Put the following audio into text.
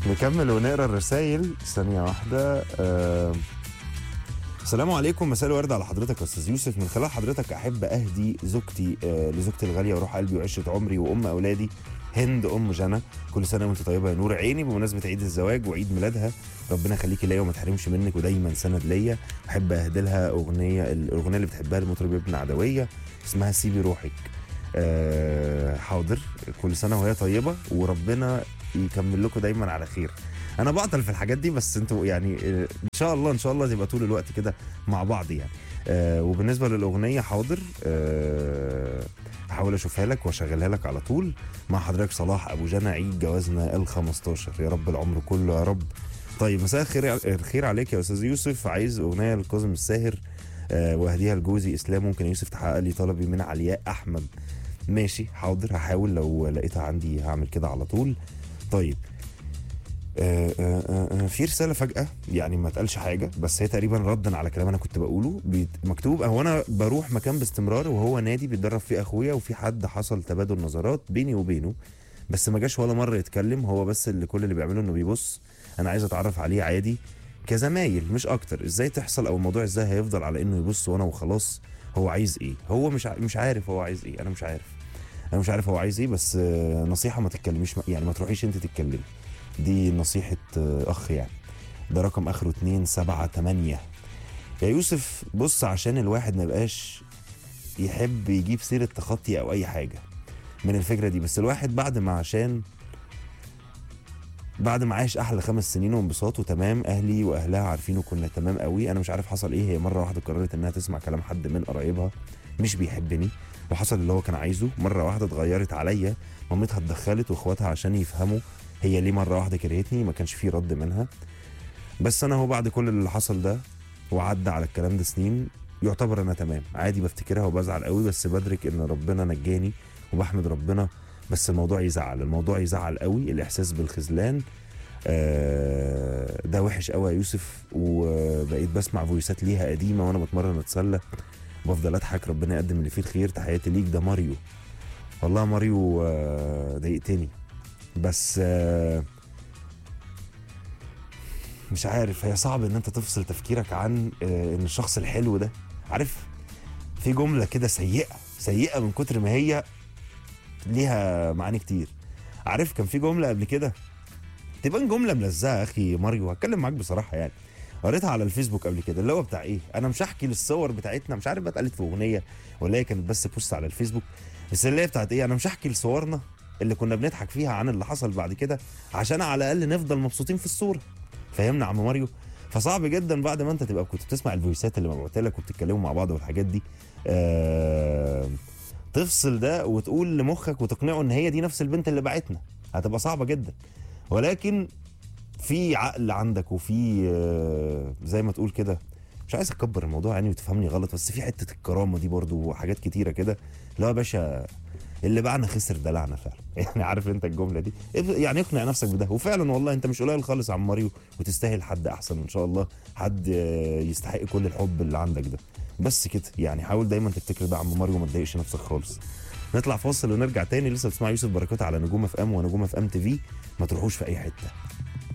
نكمل ونقرا الرسايل ثانيه واحده آه السلام عليكم مساء الورد على حضرتك يا استاذ يوسف من خلال حضرتك احب اهدي زوجتي آه لزوجتي الغاليه وروح قلبي وعشره عمري وام اولادي هند ام جنى كل سنه وانت طيبه يا نور عيني بمناسبه عيد الزواج وعيد ميلادها ربنا يخليكي ليا وما تحرمش منك ودايما سند ليا احب اهدي لها اغنيه الاغنيه اللي بتحبها لمطرب ابن عدويه اسمها سيبي روحك آه حاضر كل سنه وهي طيبه وربنا يكمل لكم دايما على خير انا بعطل في الحاجات دي بس انتوا يعني آه، ان شاء الله ان شاء الله تبقى طول الوقت كده مع بعض يعني آه وبالنسبه للاغنيه حاضر آه هحاول اشوفها لك واشغلها لك على طول مع حضرتك صلاح ابو جنى عيد جوازنا ال 15 يا رب العمر كله يا رب طيب مساء الخير الخير عليك يا استاذ يوسف عايز اغنيه لكاظم الساهر آه واهديها لجوزي اسلام ممكن يا يوسف تحقق لي طلبي من علياء احمد ماشي حاضر هحاول لو لقيتها عندي هعمل كده على طول طيب آه آه آه آه، في رساله فجاه يعني ما اتقالش حاجه بس هي تقريبا ردا على كلام انا كنت بقوله بيت- مكتوب هو انا بروح مكان باستمرار وهو نادي بيتدرب فيه اخويا وفي حد حصل تبادل نظرات بيني وبينه بس ما جاش ولا مره يتكلم هو بس اللي كل اللي بيعمله انه بيبص انا عايز اتعرف عليه عادي كزمايل مش اكتر ازاي تحصل او الموضوع ازاي هيفضل على انه يبص وانا وخلاص هو عايز ايه هو مش ع- مش عارف هو عايز ايه انا مش عارف انا مش عارف هو عايز ايه بس آه، نصيحه ما تتكلميش يعني ما تروحيش انت تتكلمي دي نصيحه آه، اخ يعني ده رقم اخره 2 7 8 يا يوسف بص عشان الواحد ما يبقاش يحب يجيب سيره تخطي او اي حاجه من الفكره دي بس الواحد بعد ما عشان بعد ما عاش احلى خمس سنين وانبساط وتمام اهلي واهلها عارفينه كنا تمام قوي انا مش عارف حصل ايه هي مره واحده قررت انها تسمع كلام حد من قرايبها مش بيحبني وحصل اللي هو كان عايزه مره واحده اتغيرت عليا مامتها اتدخلت واخواتها عشان يفهموا هي ليه مره واحده كرهتني ما كانش في رد منها بس انا هو بعد كل اللي حصل ده وعدى على الكلام ده سنين يعتبر انا تمام عادي بفتكرها وبزعل قوي بس بدرك ان ربنا نجاني وبحمد ربنا بس الموضوع يزعل الموضوع يزعل قوي الاحساس بالخذلان آه، ده وحش قوي يا يوسف وبقيت بسمع فويسات ليها قديمه وانا بتمرن اتسلى بفضل اضحك ربنا يقدم اللي فيه الخير تحياتي ليك ده ماريو والله يا ماريو آه، ضايقتني بس آه، مش عارف هي صعب ان انت تفصل تفكيرك عن آه، ان الشخص الحلو ده عارف في جمله كده سيئه سيئه من كتر ما هي ليها معاني كتير عارف كان في جمله قبل كده تبان جمله ملزقه يا اخي ماريو هتكلم معاك بصراحه يعني قريتها على الفيسبوك قبل كده اللي هو بتاع ايه انا مش هحكي للصور بتاعتنا مش عارف بقى اتقالت في اغنيه ولا هي كانت بس بوست على الفيسبوك بس اللي هي بتاعت ايه انا مش هحكي لصورنا اللي كنا بنضحك فيها عن اللي حصل بعد كده عشان على الاقل نفضل مبسوطين في الصوره فهمنا يا عم ماريو فصعب جدا بعد ما انت تبقى كنت بتسمع الفويسات اللي مبعوته لك وبتتكلموا مع بعض والحاجات دي آه تفصل ده وتقول لمخك وتقنعه ان هي دي نفس البنت اللي بعتنا هتبقى صعبه جدا ولكن في عقل عندك وفي آه، زي ما تقول كده مش عايز اكبر الموضوع يعني وتفهمني غلط بس في حته الكرامه دي برضو وحاجات كتيره كده لا يا باشا اللي باعنا خسر دلعنا فعلا يعني عارف انت الجمله دي يعني اقنع نفسك بده وفعلا والله انت مش قليل خالص يا عم ماريو وتستاهل حد احسن ان شاء الله حد آه، يستحق كل الحب اللي عندك ده بس كده يعني حاول دايما تفتكر ده يا عم ماريو ما تضايقش نفسك خالص نطلع فاصل ونرجع تاني لسه بتسمع يوسف بركات على نجوم اف ام ونجوم اف ام تي في ما تروحوش في اي حته